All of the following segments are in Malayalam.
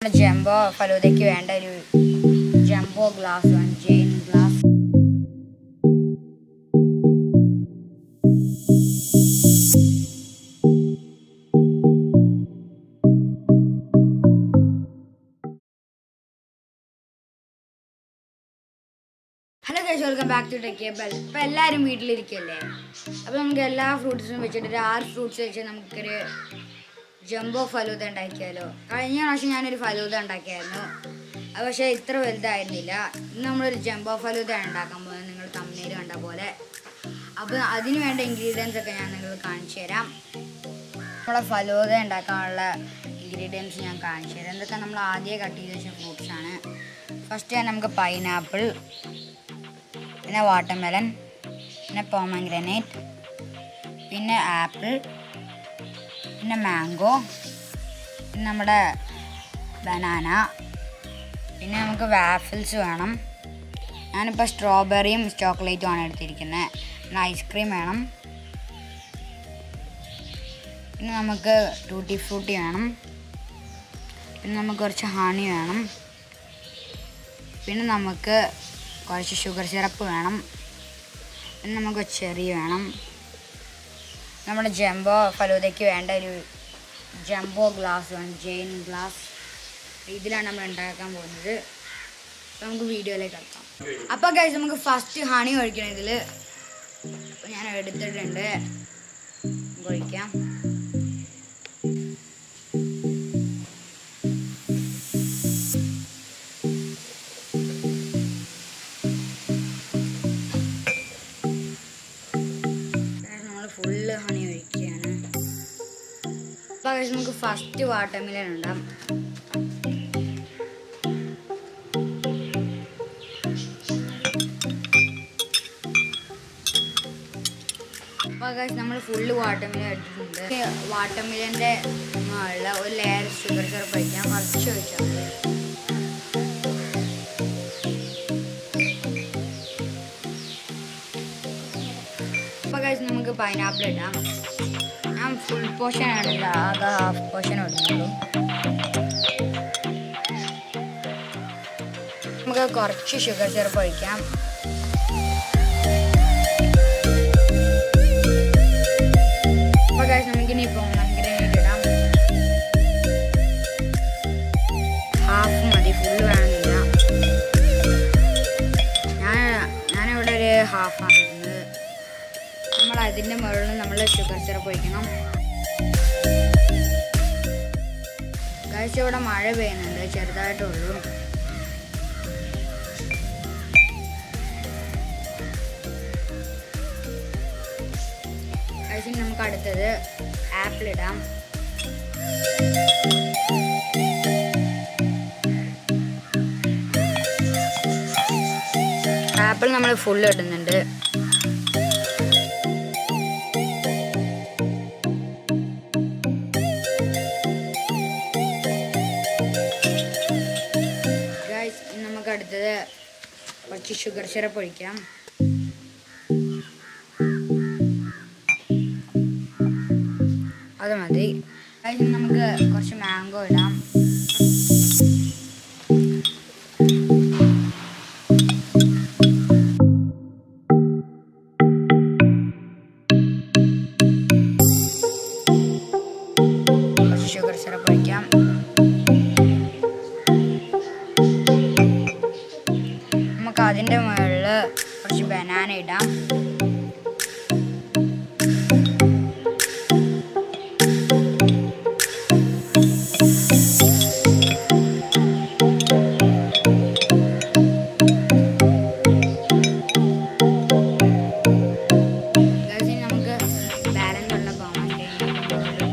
നമ്മുടെ ജംബോ ഫലൂദയ്ക്ക് വേണ്ട ഒരു ജംബോ ഗ്ലാസ് വേണം ജെയിൻ glass hello guys welcome back to Tech Bell ഇപ്പം എല്ലാവരും വീട്ടിലിരിക്കല്ലേ അപ്പോൾ നമുക്ക് എല്ലാ ഫ്രൂട്ട്സും വെച്ചിട്ട് ഒരു ആറ് ഫ്രൂട്ട്സ് വെച്ച് നമുക്കൊരു ജംബോ ഫലൂദ ഉണ്ടാക്കിയാലോ കഴിഞ്ഞ പ്രാവശ്യം ഞാനൊരു ഫലൂദ ഉണ്ടാക്കിയായിരുന്നു അത് പക്ഷേ ഇത്ര വലുതായിരുന്നില്ല ഇന്ന് നമ്മളൊരു ജംബോ ഫലൂദ ഉണ്ടാക്കാൻ പോകുന്നത് നിങ്ങൾ തമ്മിൽ കണ്ട പോലെ അപ്പോൾ അതിന് വേണ്ട ഇൻഗ്രീഡിയൻസ് ഒക്കെ ഞാൻ നിങ്ങൾക്ക് കാണിച്ചു തരാം നമ്മളെ ഫലൂദ ഉണ്ടാക്കാനുള്ള ഇൻഗ്രീഡിയൻസ് ഞാൻ കാണിച്ചു തരാം എന്തൊക്കെ നമ്മൾ ആദ്യം കട്ട് ചെയ്ത് വെച്ച ഫ്രൂട്ട്സ് ആണ് ഫസ്റ്റ് നമുക്ക് പൈനാപ്പിൾ പിന്നെ വാട്ടർമെലൺ പിന്നെ പോമഗ്രനേറ്റ് പിന്നെ ആപ്പിൾ പിന്നെ മാംഗോ പിന്നെ നമ്മുടെ ബനാന പിന്നെ നമുക്ക് വാഫിൾസ് വേണം ഞാനിപ്പോൾ സ്ട്രോബെറിയും ചോക്ലേറ്റും ആണ് എടുത്തിരിക്കുന്നത് പിന്നെ ഐസ്ക്രീം വേണം പിന്നെ നമുക്ക് ടൂട്ടി ഫ്രൂട്ടി വേണം പിന്നെ നമുക്ക് കുറച്ച് ഹണി വേണം പിന്നെ നമുക്ക് കുറച്ച് ഷുഗർ സിറപ്പ് വേണം പിന്നെ നമുക്ക് ചെറി വേണം നമ്മുടെ ജംബോ ഫലൂദയ്ക്ക് വേണ്ട ഒരു ജംബോ ഗ്ലാസ് വേണം ജെയിൻ ഗ്ലാസ് ഇതിലാണ് നമ്മൾ ഉണ്ടാക്കാൻ പോകുന്നത് അപ്പോൾ നമുക്ക് വീഡിയോയിലേക്ക് എടുക്കാം അപ്പോൾ കഴിച്ച് നമുക്ക് ഫസ്റ്റ് ഹണി ഒഴിക്കണം ഇതിൽ ഞാൻ എടുത്തിട്ടുണ്ട് നമുക്ക് ഒഴിക്കാം നമ്മൾ ഫുള്ള് ഹണി ഒഴിക്കുകയാണ് അപ്പോൾ കഴിച്ച് നമുക്ക് ഫസ്റ്റ് വാട്ടർമിലൻ ഉണ്ടാം അപ്പോൾ കഴിച്ച് നമ്മൾ ഫുള്ള് വാട്ടർമിലൻ എടുത്തിട്ടുണ്ട് വാട്ടർമിലൻ്റെ ഉള്ള ഒരു ലെയർ ഷുഗർ സിറപ്പ് ഒഴിക്കാം കുറച്ച് ഒഴിച്ചാൽ മതി അപ്പോൾ കഴിച്ച് നമുക്ക് പൈനാപ്പിൾ ഇടാം ഞാൻ ഫുൾ പോർഷൻ ആണില്ല ആകെ ഹാഫ് പോർഷൻ ഇടുന്നുള്ളൂ നമുക്ക് കുറച്ച് ഷുഗർ സിറപ്പ് ഒഴിക്കാം അപ്പോൾ കഴിച്ച് നമുക്കിനി പോമഗ്രനേറ്റ് ഇടാം ഹാഫ് മതി ഫുള്ള് വേണമെന്നില്ല ഞാൻ ഞാനിവിടെ ഒരു ഹാഫാണ് ഇടുന്നത് നമ്മൾ അതിൻ്റെ മുകളിൽ നമ്മൾ ഷുഗർ സിറപ്പ് ഒഴിക്കണം കഴിച്ച ഇവിടെ മഴ പെയ്യുന്നുണ്ട് ചെറുതായിട്ടുള്ളൂ കഴിച്ചിട്ട് നമുക്ക് അടുത്തത് ആപ്പിൾ ഇടാം ആപ്പിൾ നമ്മൾ ഫുൾ ഇടുന്നുണ്ട് ഗൈസ് ഇനി നമുക്ക് അടുത്തത് കുറച്ച് ഷുഗർ സിറപ്പ് ഒഴിക്കാം അത് മതി ഗൈസ് ഇനി നമുക്ക് കുറച്ച് മാംഗോ ഇടാം കുറച്ച് ഷുഗർ സിറപ്പ് ഒഴിക്കാം നമുക്ക് അതിൻ്റെ മുകളിൽ കുറച്ച് ബനാന ഇടാം Guys, ഇനി നമുക്ക് ബാലൻസ് ഉള്ള പോകാൻ കൊടുക്കാം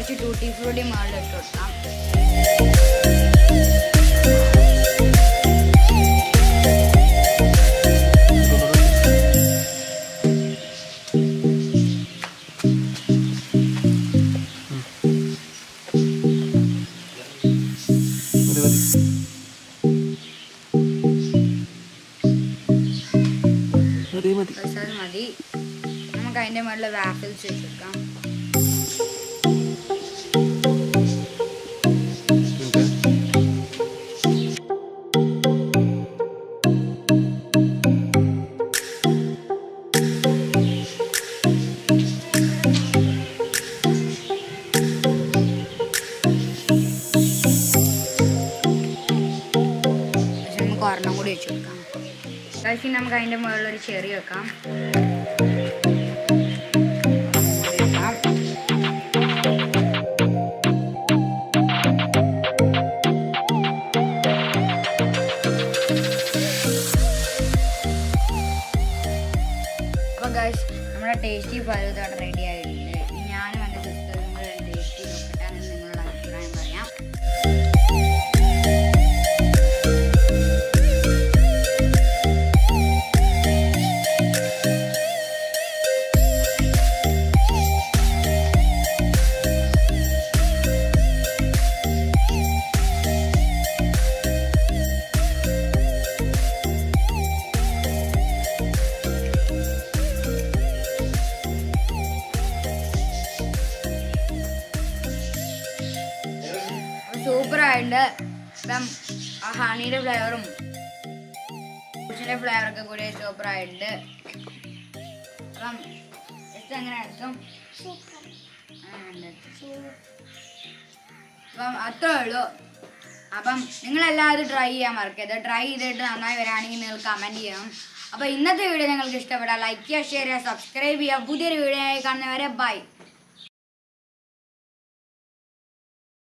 കുറച്ച് ടൂട്ടി ഫ്രൂട്ടി മുകളിൽ ഇട്ട് കൊടുക്കാം മതി മതി മതി മതി പക്ഷെ അത് മതി നമുക്ക് അതിൻ്റെ മുകളിൽ വാഫിൾസ് വെച്ച് കൊടുക്കാം ഓക്കെ പക്ഷെ നമുക്ക് ഒരെണ്ണം കൂടി വെച്ച് കൊടുക്കാം പക്ഷേ നമുക്ക് അതിൻ്റെ മുകളിൽ ഒരു ചെറി വെക്കാം വെക്കാം. അപ്പോൾ ഗൈസ് നമ്മുടെ ടേസ്റ്റി ഫലൂദ അവിടെ റെഡി ആയിട്ടുണ്ട് ഇനി ഞാനും എൻ്റെ സിസ്റ്ററും കൂടെ ടേസ്റ്റി നോക്കട്ടെ എന്നിട്ട് നിങ്ങളുടെ അഭിപ്രായം പറയാം സൂപ്പറായിട്ടുണ്ട് ഇപ്പം ആ ഹണിയുടെ ഫ്ലേവറും ഫ്രൂട്ട്സിൻ്റെ ഫ്ലേവറൊക്കെ കൂടി സൂപ്പറായിട്ടുണ്ട് അപ്പം ജസ്റ്റ് എങ്ങനെ അർത്ഥം അപ്പം അത്രേ ഉള്ളൂ അപ്പം നിങ്ങളെല്ലാവരും ട്രൈ ചെയ്യാൻ മറക്കരുത് ട്രൈ ചെയ്തിട്ട് നന്നായി വരാണെങ്കിൽ നിങ്ങൾ കമൻറ്റ് ചെയ്യണം അപ്പോൾ ഇന്നത്തെ വീഡിയോ നിങ്ങൾക്ക് ഇഷ്ടപ്പെട്ടാൽ ലൈക്ക് ചെയ്യുക ഷെയർ ചെയ്യുക സബ്സ്ക്രൈബ് ചെയ്യുക പുതിയൊരു വീഡിയോ ആയി കാണുന്നവരെ ബൈ